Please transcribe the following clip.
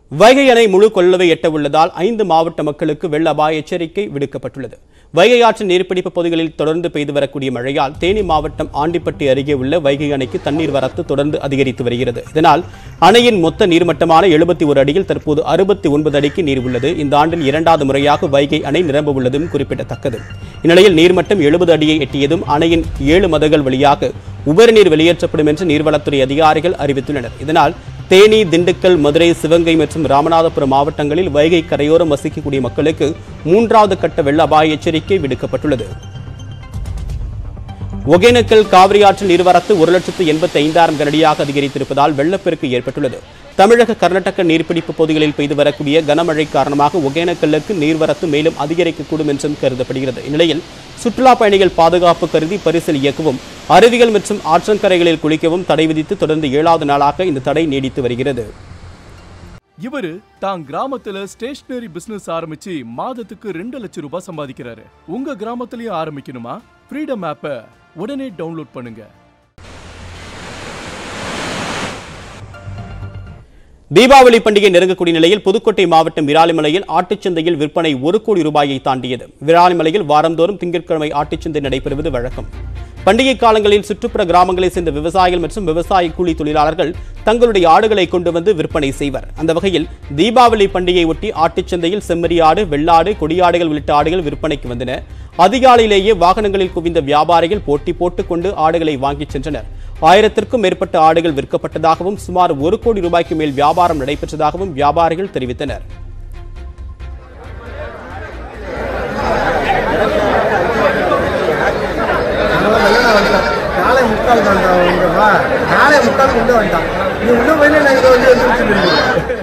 வைகை அணை முழு கொள்ளளவை எட்ட உள்ளதால் ஐந்து மாவட்ட மக்களுக்கு வெள்ள அபாய எச்சரிக்கை விடுக்கப்பட்டுள்ளது வைகை ஆற்றின் நீர்பிடிப்பு பகுதிகளில் தொடர்ந்து பெய்து வரக்கூடிய மழையால் தேனி மாவட்டம் ஆண்டிப்பட்டி அருகே உள்ள வைகை அணைக்கு தண்ணீர் வரத்து தொடர்ந்து அதிகரித்து வருகிறது இதனால் அணையின் மொத்த நீர்மட்டமான எழுபத்தி ஒரு அடியில் தற்போது அறுபத்தி ஒன்பது அடிக்கு நீர் உள்ளது இந்த ஆண்டில் இரண்டாவது முறையாக வைகை அணை நிரம்ப உள்ளதும் குறிப்பிடத்தக்கது இந்நிலையில் நீர்மட்டம் எழுபது அடியை எட்டியதும் அணையின் ஏழு மதகுகள் வழியாக உபரி நீர் வெளியேற்றப்படும் என்று நீர்வளத்துறை அதிகாரிகள் அறிவித்துள்ளனர் இதனால் தேனி திண்டுக்கல் மதுரை சிவகங்கை மற்றும் ராமநாதபுரம் மாவட்டங்களில் வைகை கரையோரம் வசிக்கக்கூடிய மக்களுக்கு மூன்றாவது கட்ட வெள்ள அபாய எச்சரிக்கை விடுக்கப்பட்டுள்ளது ஒகேனக்கல் காவிரி ஆற்றில் நீர்வரத்து ஒரு லட்சத்து எண்பத்தி ஐந்தாயிரம் கனடியாக அதிகரித்திருப்பதால் வெள்ளப்பெருக்கு ஏற்பட்டுள்ளது தமிழக கர்நாடக நீர்பிடிப்பு பகுதிகளில் பெய்து வரக்கூடிய கனமழை காரணமாக ஒகேனக்கல்லுக்கு நீர்வரத்து மேலும் அதிகரிக்கக்கூடும் என்றும் கருதப்படுகிறது இந்நிலையில் சுற்றுலா பயணிகள் பாதுகாப்பு கருதி பரிசல் இயக்கவும் அருவிகள் மற்றும் ஆற்றங்கரைகளில் குளிக்கவும் தடை விதித்து தொடர்ந்து ஏழாவது நாளாக இந்த தடை நீடித்து வருகிறது இவரு தான் கிராமத்துல ஸ்டேஷனரி பிசினஸ் ஆரம்பிச்சு மாதத்துக்கு ரெண்டு லட்சம் ரூபாய் சம்பாதிக்கிறாரு உங்க கிராமத்திலயும் ஆரம்பிக்கணுமா ஃப்ரீடம் ஆப்பை உடனே டவுன்லோட் பண்ணுங்க தீபாவளி பண்டிகை நெருங்கக்கூடிய நிலையில் புதுக்கோட்டை மாவட்டம் விராலிமலையில் ஆட்டுச்சந்தையில் விற்பனை ஒரு கோடி ரூபாயை தாண்டியது விராலிமலையில் வாரந்தோறும் திங்கட்கிழமை ஆட்டுச்சந்தை நடைபெறுவது வழக்கம் பண்டிகை காலங்களில் சுற்றுப்புற கிராமங்களைச் சேர்ந்த விவசாயிகள் மற்றும் விவசாய கூலி தொழிலாளர்கள் தங்களுடைய ஆடுகளை கொண்டு வந்து விற்பனை செய்வர் அந்த வகையில் தீபாவளி பண்டிகையை ஒட்டி ஆட்டுச்சந்தையில் செம்மறி ஆடு வெள்ளாடு கொடியாடுகள் உள்ளிட்ட ஆடுகள் விற்பனைக்கு வந்தன அதிகாலையிலேயே வாகனங்களில் குவிந்த வியாபாரிகள் போட்டி போட்டுக்கொண்டு ஆடுகளை வாங்கிச் சென்றனர் ஆயிரத்திற்கும் மேற்பட்ட ஆடுகள் விற்கப்பட்டதாகவும் சுமார் ஒரு கோடி ரூபாய்க்கு மேல் வியாபாரம் நடைபெற்றதாகவும் வியாபாரிகள் தெரிவித்தனர் நாங்களாம் வெள்ளனா வந்துட்டோம் நாளை முக்கால் வந்துட்டோம் நாளை முக்கால் கொண்டு வந்துட்டான் நீ உள்ள போய் நான் இங்கே வந்து வந்துருச்சு